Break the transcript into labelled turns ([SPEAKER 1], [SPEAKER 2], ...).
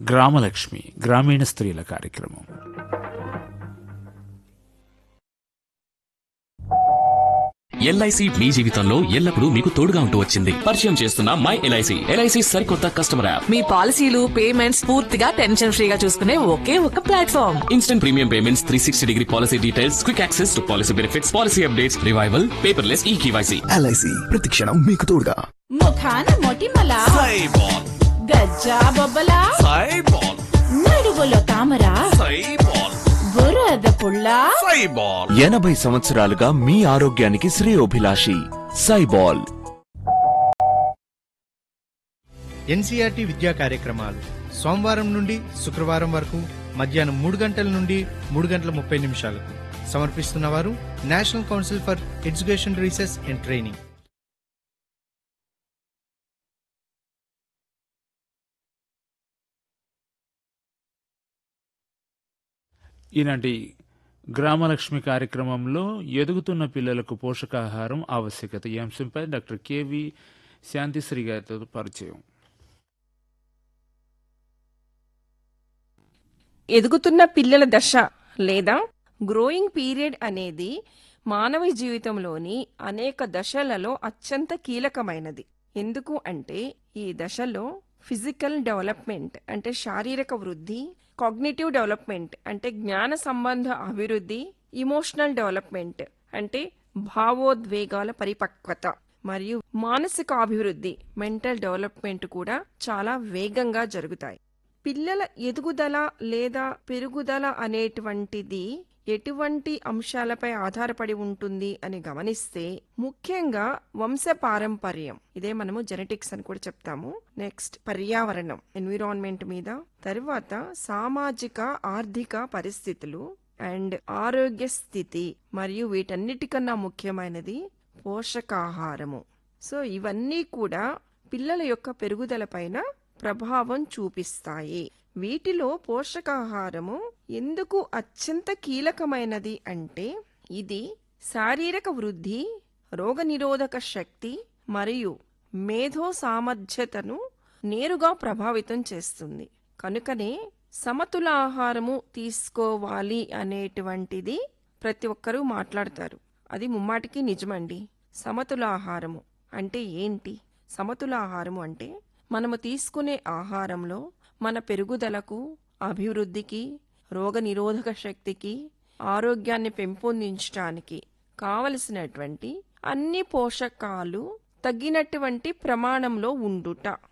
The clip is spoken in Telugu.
[SPEAKER 1] గ్రామలక్ష్మి గ్రామీణ స్త్రీల కార్యక్రమం
[SPEAKER 2] ఎల్ఐసి మీ జీవితంలో ఎల్లప్పుడూ మీకు తోడుగా ఉంటూ వచ్చింది పరిచయం చేస్తున్న మై ఎల్ఐసి ఎల్ఐసి సరికొత్త కస్టమర్ యాప్
[SPEAKER 3] మీ పాలసీలు పేమెంట్స్ పూర్తిగా టెన్షన్ ఫ్రీగా చూసుకునే ఒకే ఒక platform
[SPEAKER 2] instant premium payments three sixty degree policy details quick access to policy benefits policy updates revival paperless E K Y C
[SPEAKER 4] L I C ప్రతిక్షణం మీకు తోడుగా
[SPEAKER 5] ముఖాన మొటిమల గజ్జా బొబ్బల నడువులో తామర బురద పుల్ల
[SPEAKER 4] ఎనభై సంవత్సరాలుగా మీ ఆరోగ్యానికి శ్రేయోభిలాషి సైబాల్
[SPEAKER 6] ఎన్సీఆర్టీ విద్యా కార్యక్రమాలు సోమవారం నుండి శుక్రవారం వరకు మధ్యాహ్నం మూడు గంటల నుండి మూడు గంటల ముప్పై నిమిషాలకు సమర్పిస్తున్నవారు national council for education research and training
[SPEAKER 1] ఈనాటి గ్రామలక్ష్మి కార్యక్రమంలో ఎదుగుతున్న పిల్లలకు పోషకాహారం ఆవశ్యకత ఈ అంశంపై డాక్టర్ కెవి శాంతిశ్రీ గారితో పరిచయం
[SPEAKER 7] ఎదుగుతున్న పిల్లల దశ లేదా గ్రోయింగ్ పీరియడ్ అనేది మానవ జీవితంలోని అనేక దశలలో అత్యంత కీలకమైనది ఎందుకు అంటే ఈ దశలో ఫిజికల్ డెవలప్మెంట్ అంటే శారీరక వృద్ధి కాగ్నిటివ్ డెవలప్మెంట్ అంటే జ్ఞాన సంబంధ అభివృద్ధి ఇమోషనల్ డెవలప్మెంట్ అంటే భావోద్వేగాల పరిపక్వత మరియు మానసిక అభివృద్ధి మెంటల్ డెవలప్మెంట్ కూడా చాలా వేగంగా జరుగుతాయి పిల్లల ఎదుగుదల లేదా పెరుగుదల అనేటువంటిది ఎటువంటి అంశాలపై ఆధారపడి ఉంటుంది అని గమనిస్తే ముఖ్యంగా వంశ పారంపర్యం ఇదే మనము జెనెటిక్స్ అని కూడా చెప్తాము నెక్స్ట్ పర్యావరణం ఎన్విరాన్మెంట్ మీద తర్వాత సామాజిక ఆర్థిక పరిస్థితులు అండ్ ఆరోగ్య స్థితి మరియు వీటన్నిటికన్నా ముఖ్యమైనది పోషకాహారము సో ఇవన్నీ కూడా పిల్లల యొక్క పెరుగుదల పైన ప్రభావం చూపిస్తాయి వీటిలో పోషకాహారము ఎందుకు అత్యంత కీలకమైనది అంటే ఇది శారీరక వృద్ధి రోగనిరోధక శక్తి మరియు మేధో సామర్థ్యతను నేరుగా ప్రభావితం చేస్తుంది కనుకనే సమతుల ఆహారము తీసుకోవాలి అనేటువంటిది ప్రతి ఒక్కరూ మాట్లాడతారు అది ముమ్మాటికి నిజమండి సమతుల ఆహారము అంటే ఏంటి సమతుల ఆహారము అంటే మనము తీసుకునే ఆహారంలో మన పెరుగుదలకు అభివృద్ధికి రోగనిరోధక శక్తికి ఆరోగ్యాన్ని పెంపొందించడానికి కావలసినటువంటి అన్ని పోషకాలు తగినటువంటి ప్రమాణంలో ఉండుట